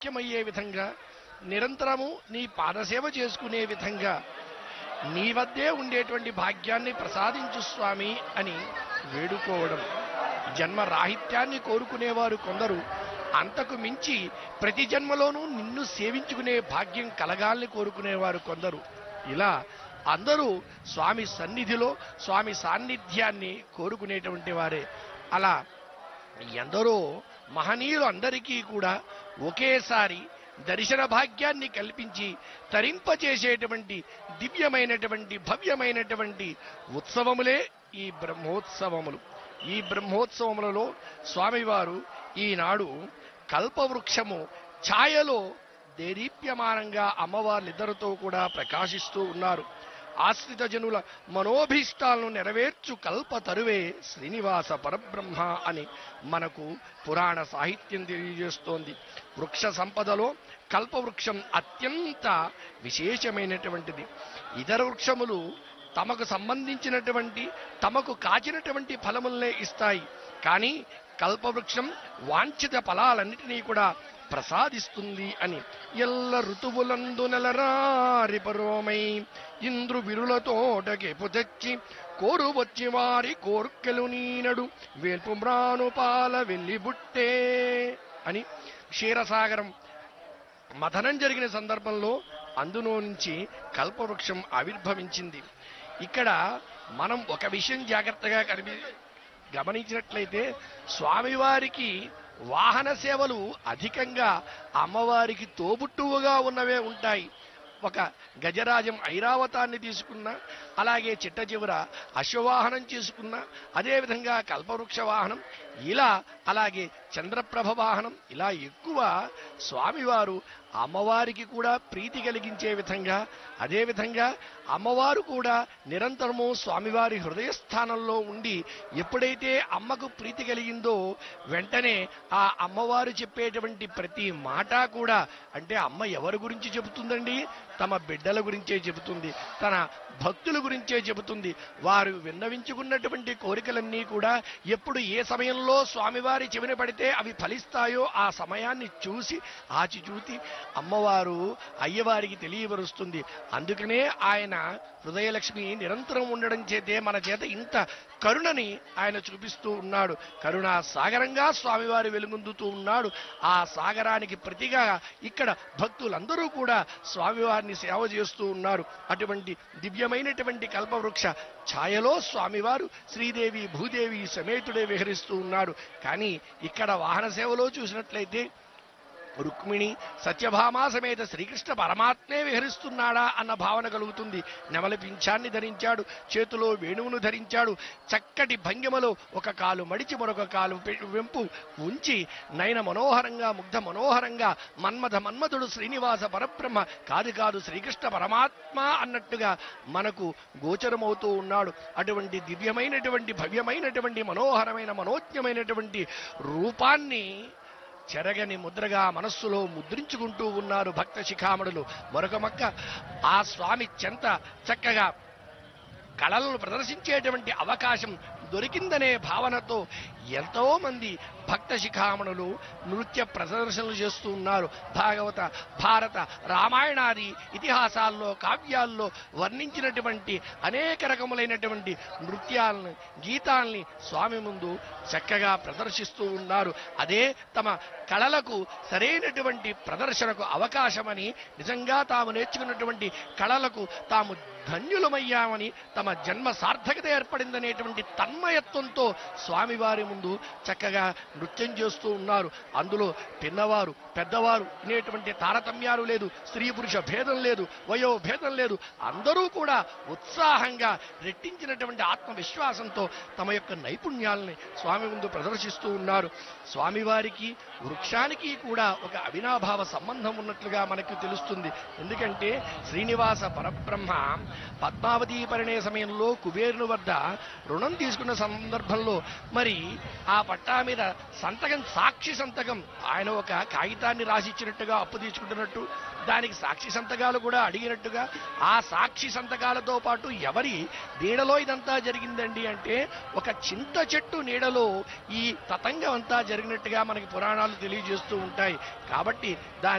ఐక్యమయ్యే విధంగా నిరంతరము నీ పాదసేవ చేసుకునే విధంగా నీ వద్దే ఉండేటువంటి భాగ్యాన్ని ప్రసాదించు స్వామి అని వేడుకోవడం జన్మ రాహిత్యాన్ని కోరుకునేవారు కొందరు అంతకు మించి ప్రతి జన్మలోనూ నిన్ను సేవించుకునే భాగ్యం కలగాలని కోరుకునేవారు కొందరు ఇలా అందరూ స్వామి సన్నిధిలో స్వామి సాన్నిధ్యాన్ని కోరుకునేటువంటి వారే అలా ఎందరో మహనీయులు అందరికీ కూడా ఒకేసారి దర్శన భాగ్యాన్ని కల్పించి తరింపచేసేటువంటి దివ్యమైనటువంటి భవ్యమైనటువంటి ఉత్సవములే ఈ బ్రహ్మోత్సవములు ఈ బ్రహ్మోత్సవములలో స్వామివారు ఈనాడు కల్పవృక్షము ఛాయలో దేదీప్యమానంగా అమ్మవార్లిద్దరితో కూడా ప్రకాశిస్తూ ఉన్నారు ఆశ్రిత జనుల మనోభీష్టాలను నెరవేర్చు కల్ప తరువే శ్రీనివాస పరబ్రహ్మ అని మనకు పురాణ సాహిత్యం తెలియజేస్తోంది వృక్ష సంపదలో కల్పవృక్షం అత్యంత విశేషమైనటువంటిది ఇతర వృక్షములు తమకు సంబంధించినటువంటి తమకు కాచినటువంటి ఫలములనే ఇస్తాయి కానీ కల్పవృక్షం వాంఛిత ఫలాలన్నిటినీ కూడా ప్రసాదిస్తుంది అని ఎల్ల ఋతువులందు నెలరారి పరోమై ఇంద్రు విరులతోటకెపు తెచ్చి కోరు వచ్చి వారి కోర్కెలు నీనడు వేల్పు మ్రాను పాల వెళ్ళి బుట్టే అని క్షీరసాగరం మథనం జరిగిన సందర్భంలో అందులో నుంచి కల్పవృక్షం ఆవిర్భవించింది ఇక్కడ మనం ఒక విషయం జాగ్రత్తగా కనిపి గమనించినట్లయితే స్వామివారికి వాహన సేవలు అధికంగా అమ్మవారికి తోబుట్టువుగా ఉన్నవే ఉంటాయి ఒక గజరాజం ఐరావతాన్ని తీసుకున్నా అలాగే చిట్ట చివర అశ్వవాహనం చేసుకున్నా అదేవిధంగా కల్పవృక్ష వాహనం ఇలా అలాగే చంద్రప్రభ వాహనం ఇలా ఎక్కువ స్వామివారు అమ్మవారికి కూడా ప్రీతి కలిగించే విధంగా అదేవిధంగా అమ్మవారు కూడా నిరంతరము స్వామివారి హృదయస్థానంలో ఉండి ఎప్పుడైతే అమ్మకు ప్రీతి కలిగిందో వెంటనే ఆ అమ్మవారు చెప్పేటువంటి ప్రతి మాట కూడా అంటే అమ్మ ఎవరి గురించి చెబుతుందండి తమ బిడ్డల గురించే చెబుతుంది తన భక్తుల గురించే చెబుతుంది వారు విన్నవించుకున్నటువంటి కోరికలన్నీ కూడా ఎప్పుడు ఏ సమయంలో స్వామివారి చెవిన పడితే అవి ఫలిస్తాయో ఆ సమయాన్ని చూసి ఆచిచూసి అమ్మవారు అయ్యవారికి తెలియవరుస్తుంది అందుకనే ఆయన హృదయలక్ష్మి నిరంతరం ఉండడం చేతే మన చేత ఇంత కరుణని ఆయన చూపిస్తూ ఉన్నాడు కరుణా సాగరంగా స్వామివారి వెలుగొందుతూ ఉన్నాడు ఆ సాగరానికి ప్రతిగా ఇక్కడ భక్తులందరూ కూడా స్వామివారిని సేవ చేస్తూ ఉన్నారు అటువంటి దివ్యమైనటువంటి కల్పవృక్ష ఛాయలో స్వామివారు శ్రీదేవి భూదేవి సమేతుడే విహరిస్తూ ఉన్నాడు కానీ ఇక్కడ వాహన సేవలో చూసినట్లయితే రుక్మిణి సత్యభామా సమేత శ్రీకృష్ణ పరమాత్మే విహరిస్తున్నాడా అన్న భావన కలుగుతుంది నెమలి పింఛాన్ని ధరించాడు చేతిలో వేణువును ధరించాడు చక్కటి భంగిమలో ఒక కాలు మడిచి మరొక కాలు పె- వెంపు ఉంచి నయన మనోహరంగా ముగ్ధ మనోహరంగా మన్మథ మన్మధుడు శ్రీనివాస పరబ్రహ్మ కాదు కాదు శ్రీకృష్ణ పరమాత్మ అన్నట్టుగా మనకు గోచరమవుతూ ఉన్నాడు అటువంటి దివ్యమైనటువంటి భవ్యమైనటువంటి మనోహరమైన మనోజ్ఞమైనటువంటి రూపాన్ని చెరగని ముద్రగా మనస్సులో ముద్రించుకుంటూ ఉన్నారు భక్త శిఖామణులు మరొక మక్క ఆ స్వామి చెంత చక్కగా కళలను ప్రదర్శించేటువంటి అవకాశం దొరికిందనే భావనతో ఎంతో మంది భక్త శిఖామణులు నృత్య ప్రదర్శనలు చేస్తూ ఉన్నారు భాగవత భారత రామాయణాది ఇతిహాసాల్లో కావ్యాల్లో వర్ణించినటువంటి అనేక రకములైనటువంటి నృత్యాలను గీతాల్ని స్వామి ముందు చక్కగా ప్రదర్శిస్తూ ఉన్నారు అదే తమ కళలకు సరైనటువంటి ప్రదర్శనకు అవకాశమని నిజంగా తాము నేర్చుకున్నటువంటి కళలకు తాము ధన్యులమయ్యామని తమ జన్మ సార్థకత ఏర్పడిందనేటువంటి తన్మయత్వంతో స్వామివారి ముందు చక్కగా నృత్యం చేస్తూ ఉన్నారు అందులో పిన్నవారు పెద్దవారు అనేటువంటి తారతమ్యాలు లేదు స్త్రీ పురుష భేదం లేదు వయో భేదం లేదు అందరూ కూడా ఉత్సాహంగా రెట్టించినటువంటి ఆత్మవిశ్వాసంతో తమ యొక్క నైపుణ్యాలని స్వామి ముందు ప్రదర్శిస్తూ ఉన్నారు స్వామివారికి వృక్షానికి కూడా ఒక అవినాభావ సంబంధం ఉన్నట్లుగా మనకు తెలుస్తుంది ఎందుకంటే శ్రీనివాస పరబ్రహ్మ పద్మావతి పరిణయ సమేత సమయంలో కుబేరుని వద్ద రుణం తీసుకున్న సందర్భంలో మరి ఆ పట్టా మీద సంతకం సాక్షి సంతకం ఆయన ఒక కాగితాన్ని రాసిచ్చినట్టుగా అప్పు తీసుకుంటున్నట్టు దానికి సాక్షి సంతకాలు కూడా అడిగినట్టుగా ఆ సాక్షి సంతకాలతో పాటు ఎవరి నీడలో ఇదంతా జరిగిందండి అంటే ఒక చింత చెట్టు నీడలో ఈ తతంగం అంతా జరిగినట్టుగా మనకి పురాణాలు తెలియజేస్తూ ఉంటాయి కాబట్టి దాని